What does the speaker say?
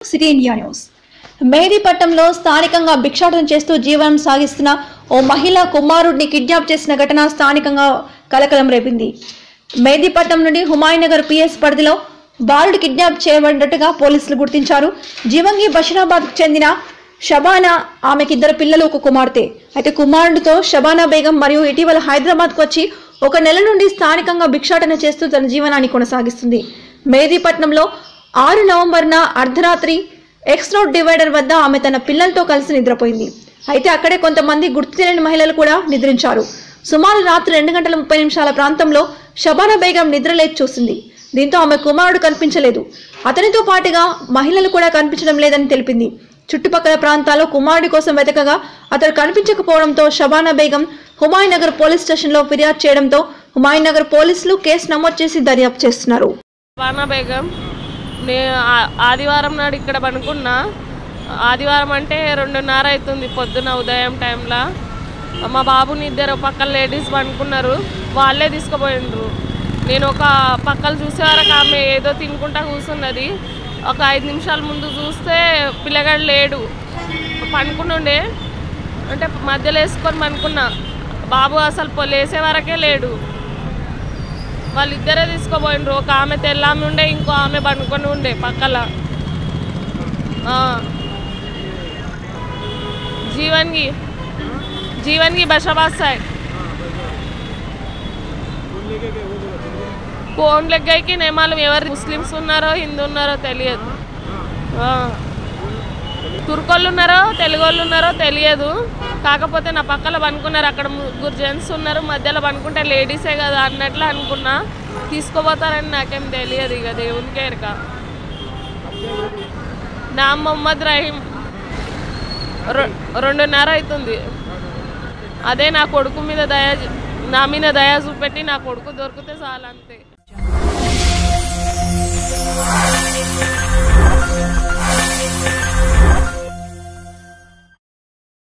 City India news మేరీపట్నంలో స్థానికంగా భిక్షాటన చేస్తూ జీవనం సాగిస్తున్న ఓ మహిళ కుమారుడిని కిడ్నాప్ చేసిన ఘటన స్థానికంగా కలకలం రేపింది మేదీపట్నం నుండి హుమాయూనగర్ పిఎస్ పరిధిలో బాలుడు కిడ్నాప్ చేయబడినట్టుగా పోలీసులు గుర్తించారు జీవంగి బషీరాబాద్కు చెందిన షబానా ఆమెకి ఇద్దరు పిల్లలు ఒక కుమార్తె అయితే కుమారుడితో షబానా బేగం మరియు ఇటీవల హైదరాబాద్కు వచ్చి ఒక నెల నుండి స్థానికంగా భిక్షాటన చేస్తూ తన జీవనాన్ని కొనసాగిస్తుంది మేదీపట్నంలో ఆరు నవంబర్న అర్ధరాత్రి ఎక్స్ రోడ్ డివైడర్ వద్ద ఆమె తన పిల్లలతో కలిసి నిద్రపోయింది అయితే అక్కడే కొంతమంది గుర్తు తెలియని మహిళలు కూడా నిద్రించారు సుమారు రాత్రి రెండు గంటల ముప్పై నిమిషాల ప్రాంతంలో షబానా బేగం నిద్రలేచి చూసింది దీంతో ఆమె కుమారుడు కనిపించలేదు అతనితో పాటుగా మహిళలు కూడా కనిపించడం లేదని తెలిపింది చుట్టుపక్కల ప్రాంతాల్లో కుమారుడి కోసం వెతకగా అతడు కనిపించకపోవడంతో షబానా బేగం హుమాయూన్ నగర్ పోలీస్ స్టేషన్లో ఫిర్యాదు చేయడంతో హుమాయూన్ నగర్ పోలీసులు కేసు నమోదు చేసి దర్యాప్తు చేస్తున్నారు వానా బేగం నేను ఆ- ఆదివారం నాడు ఇక్కడ పనుకున్నా ఆదివారం అంటే రెండున్నర అవుతుంది పొద్దున ఉదయం టైంలో మా బాబుని ఇద్దరు పక్కన లేడీస్ పనుకున్నారు వాళ్ళే తీసుకుపోయిండ్రు నేను ఒక పక్కలు చూసే వరకు ఆమె ఏదో తినుకుంటా కూర్చున్నది ఒక ఐదు నిమిషాల ముందు చూస్తే పిల్లగాడు లేడు పనుకునుండే అంటే మధ్యలో వేసుకొని పనుకున్నా బాబు అసలు పొ- లేసే వరకే లేడు వాళ్ళిద్దరే తీసుకోపోయినరు ఒక ఆమె తెల్లామె ఉండే ఇంకో ఆమె పండుకొని ఉండే పక్కల ఆ. జీవన్గి జీవన్గి బషాబాద్ సైడ్ ఫోన్ లెగ్గైకి నేమాలు ఎవరు ముస్లిమ్స్ ఉన్నారో హిందూ ఉన్నారో తెలియదు ఆ. తుర్కోళ్ళు ఉన్నారో తెలుగు వాళ్ళు ఉన్నారో తెలియదు కాకపోతే నా పక్కన పనుకున్నారు అక్కడ ముగ్గురు జెంట్స్ ఉన్నారు మధ్యలో పనుకుంటే లేడీసే కదా అన్నట్లు అనుకున్నా తీసుకుపోతారని నాకేం తెలియదు ఇక దేవునికే ఎరక నా మొహమ్మద్ రహీం రె- రెండున్నర అవుతుంది అదే నా కొడుకు మీద దయ నా మీద దయ చూపెట్టి నా కొడుకు దొరికితే చాలు అంతే